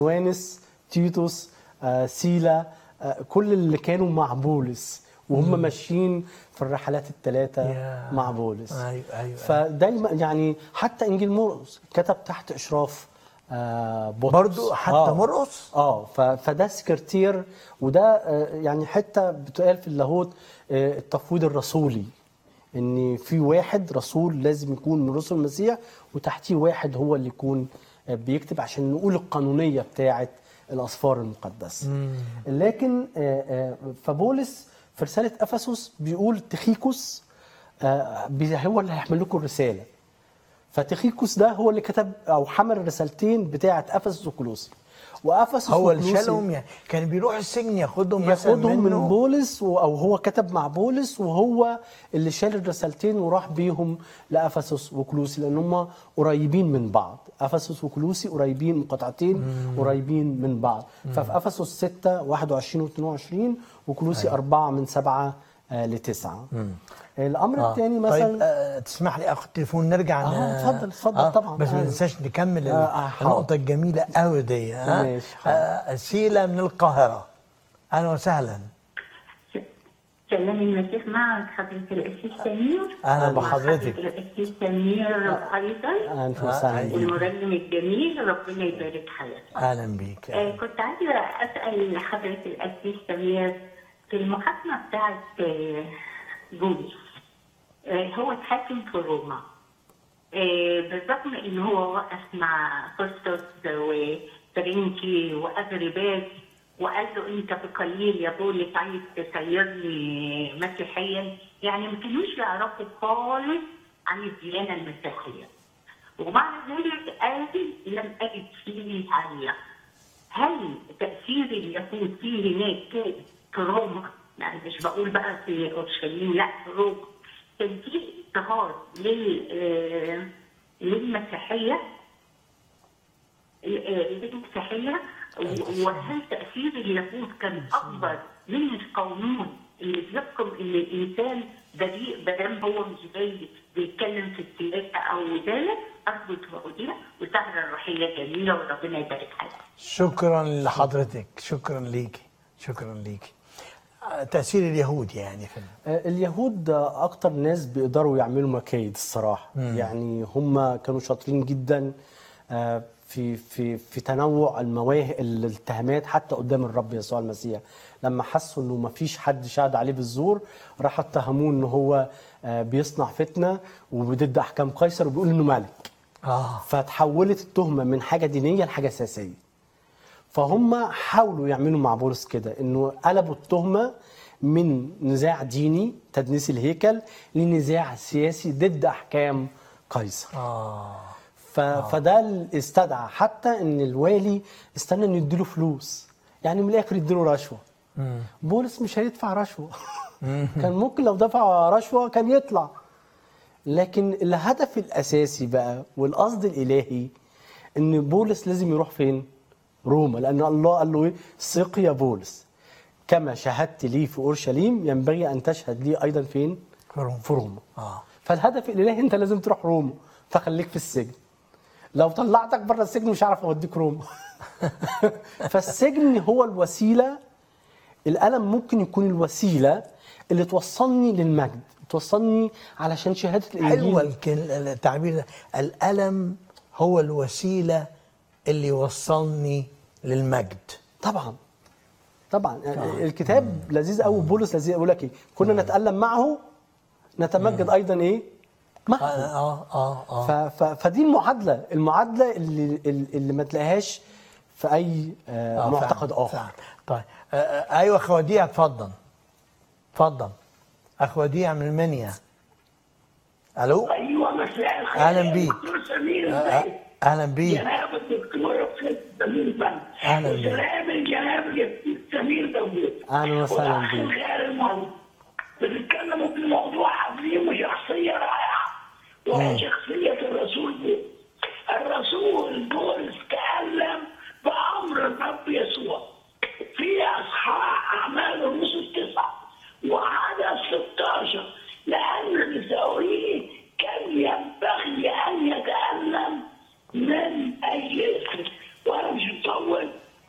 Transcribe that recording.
وانس تيتوس آه، سيلا آه، كل اللي كانوا مع بولس وهم ماشيين في الرحلات الثلاثه يا. مع بولس ايوه ايوه فدايما يعني حتى انجيل مرقس كتب تحت اشراف آه بطرس برضو حتى آه. مرقس اه ف- فده سكرتير وده آه يعني حته بتقال في اللاهوت آه التفويض الرسولي ان في واحد رسول لازم يكون من رسل المسيح وتحتيه واحد هو اللي يكون آه بيكتب عشان نقول القانونيه بتاعه الاسفار المقدسه لكن آه آه فبولس في رساله افسس بيقول تخيكوس آه بي- هو اللي هيحمل لكم الرساله فتخيكوس ده هو اللي كتب او حمل الرسالتين بتاعه افسس وكولوسي وافسس هو اللي وكولوسي شالهم يعني كان بيروح السجن ياخدهم مثلا ياخدهم من منه بولس و- او هو كتب مع بولس وهو اللي شال الرسالتين وراح بيهم لافسس وكلوسي لان هم قريبين من بعض افسس وكلوسي قريبين مقاطعتين قريبين من بعض ففي افسس 6 21 و 22 وكلوسي 4 من 7 ل 9 الامر آه. الثاني طيب مثلا آه تسمح لي اخد التليفون نرجع آه، ن- اتفضل، اتفضل طبعاً. بس ما أيوة. ننساش نكمل آه، آه، حاضر. النقطه الجميله قوي دي ها ماشي، حاضر. آه سيلا من القاهره اهلا وسهلا سلام المسيح معك حضرة الأسيس سمير أهلا مع بحضرتك. حضرة الأسيس سمير أيضا انت آه، وسهلا أيوة. بيك. والمرنم الجميل ربنا يبارك حياتك اهلا بيك آه، كنت عايزة أسأل حضرة الأسيس سمير في المحاكمة بتاعت آه، بولس آه، هو اتحاكم في روما آه، بالرغم ان هو وقف مع فستوس وترينكي واغرباس وقال له انت بقليل يا بولس عايز تسيرني مسيحيا يعني ما كانوش يعرفوا خالص عن الديانه المسيحيه ومع ذلك قال لم اجد فيه عاليه هل تاثير اليهود فيه هناك كان في روما يعني مش بقول بقى في اورشليم لا في روما كان في اضطهاد لل آه، للمسيحيه آه، للمسيحيه و- وهل تاثير اليهود كان اكبر من القانون اللي بيحكم ان الانسان بريء بدل هو مش جاي بيتكلم في السياسه او ذلك ارجو تواجدها وسهره الروحيه جميله وربنا يبارك حياتك شكرا لحضرتك شكرا ليكي شكرا ليكي آه، تاثير اليهود يعني في آه، اليهود آه، اكتر ناس بيقدروا يعملوا مكايد الصراحه يعني هم كانوا شاطرين جدا آه، في في في تنوع المواهب الاتهامات حتى قدام الرب يسوع المسيح لما حسوا انه ما فيش حد شهد عليه بالزور راحوا اتهموه ان هو آه، بيصنع فتنه وضد احكام قيصر وبيقول انه ملك اه فتحولت التهمه من حاجه دينيه لحاجه سياسيه فهم حاولوا يعملوا مع بولس كده انه قلبوا التهمه من نزاع ديني تدنيس الهيكل لنزاع سياسي ضد احكام قيصر اه ف... فده اللي استدعى حتى ان الوالي استنى انه يديله فلوس يعني من الاخر يديله رشوه بولس مش هيدفع رشوه كان ممكن لو دفع رشوه كان يطلع لكن الهدف الاساسي بقى والقصد الالهي ان بولس لازم يروح فين روما لان الله قال له ايه ثق يا بولس كما شهدت لي في اورشليم ينبغي ان تشهد لي ايضا فين في روما. في روما اه فالهدف الالهي انت لازم تروح روما فخليك في السجن لو طلعتك بره السجن مش هعرف اوديك روما فالسجن هو الوسيله الالم ممكن يكون الوسيله اللي توصلني للمجد توصلني علشان شهاده الانجيل حلوه الكل- التعبير ده الالم هو الوسيله اللي يوصلني للمجد طبعا طبعا يعني الكتاب لذيذ قوي بولس لذيذ يقول لك ايه كنا نتالم معه نتمجد ايضا ايه معه اه اه اه ف... ف... فدي المعادله المعادله اللي اللي ما تلاقيهاش في اي آه آه، معتقد فعلا، اخر فعلا. طيب آه، آه، ايوه اخ وديع اتفضل اتفضل اخ وديع من المنيا الو ايوه مساء الخير أهلاً بيك. دكتور سمير آه، ازيك؟ اهلا بيك جناب الدكتور سمير بن أهلاً بيك. وسلام الجناب سمير داوود أهلاً وسهلاً والأخ بيك. الغالي